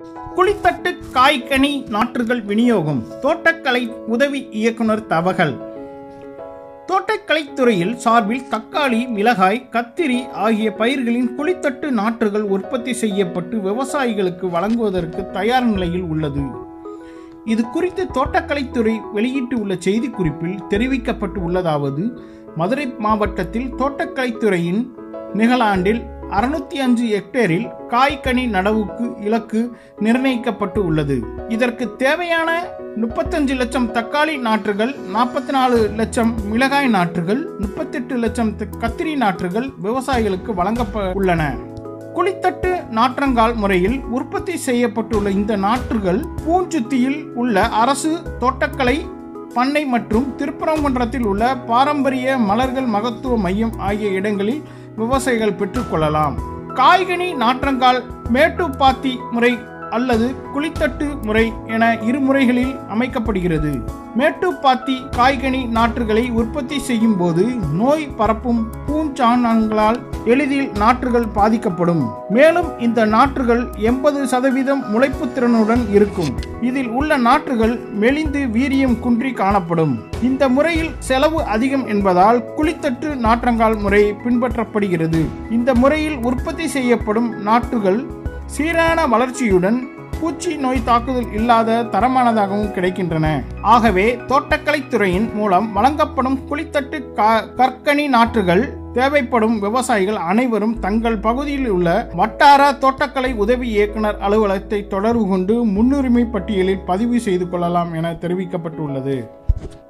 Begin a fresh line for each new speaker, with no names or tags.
குளித்தட்டு காய்கனி நாற்றுகள் விநியோகம் தோட்டக்கலை உதவி இயக்குனர் தவகல் தோட்டக்கலைத்துறையில் சார்பில் தக்காளி மிளகாய் கத்திரி ஆகிய பயிர்களின் குளித்தட்டு நாற்றுகள் உற்பத்தி செய்யப்பட்டு விவசாயிகளுக்கு வழங்குவதற்கு தயார் நிலையில் உள்ளது இது குறித்து தோட்டக்கலைத்துறை வெளியிட்டுள்ள செய்திக்குறிப்பில் தெரிவிக்கப்பட்டு உள்ளதாவது மதுரை மாவட்டத்தில் தோட்டக்கலைத்துறையின் நிகழாண்டில் அறுநூத்தி அஞ்சு ஹெக்டேரில் காய்கனி நடவுக்கு இலக்கு நிர்ணயிக்கப்பட்டு உள்ளது இதற்கு தேவையான முப்பத்தஞ்சு லட்சம் தக்காளி நாற்றுகள் நாற்பத்தி நாலு லட்சம் மிளகாய் நாற்றுகள் முப்பத்தெட்டு லட்சம் த- கத்திரி நாற்றுகள் விவசாயிகளுக்கு வழங்கப்ப உள்ளன குளித்தட்டு நாற்றங்கால் முறையில் உற்பத்தி செய்யப்பட்டுள்ள இந்த நாற்றுகள் பூஞ்சுத்தியில் உள்ள அரசு தோட்டக்கலை பண்ணை மற்றும் திருப்பரங்குன்றத்தில் உள்ள பாரம்பரிய மலர்கள் மகத்துவ மையம் ஆகிய இடங்களில் விவசாயிகள் பெற்றுக்கொள்ளலாம் காய்கனி நாற்றங்கால் மேட்டுப்பாத்தி முறை அல்லது குளித்தட்டு முறை என இரு முறைகளில் அமைக்கப்படுகிறது மேட்டுப்பாத்தி காய்கனி நாற்றுகளை உற்பத்தி செய்யும் போது நோய் பரப்பும் பூஞ்சானங்களால் எளிதில் நாற்றுகள் பாதிக்கப்படும் மேலும் இந்த நாற்றுகள் எண்பது சதவீதம் முளைப்பு திறனுடன் இருக்கும் இதில் உள்ள நாற்றுகள் மெலிந்து வீரியம் குன்றி காணப்படும் இந்த முறையில் செலவு அதிகம் என்பதால் குளித்தட்டு நாற்றங்கால் முறை பின்பற்றப்படுகிறது இந்த முறையில் உற்பத்தி செய்யப்படும் நாற்றுகள் சீரான வளர்ச்சியுடன் பூச்சி நோய் தாக்குதல் இல்லாத தரமானதாகவும் கிடைக்கின்றன ஆகவே தோட்டக்கலைத்துறையின் மூலம் வழங்கப்படும் குளித்தட்டு கா- கற்கனி நாற்றுகள் தேவைப்படும் விவசாயிகள் அனைவரும் தங்கள் பகுதியில் உள்ள வட்டார தோட்டக்கலை உதவி இயக்குனர் அலுவலகத்தை தொடர்பு கொண்டு முன்னுரிமை பட்டியலில் பதிவு செய்து கொள்ளலாம் என தெரிவிக்கப்பட்டுள்ளது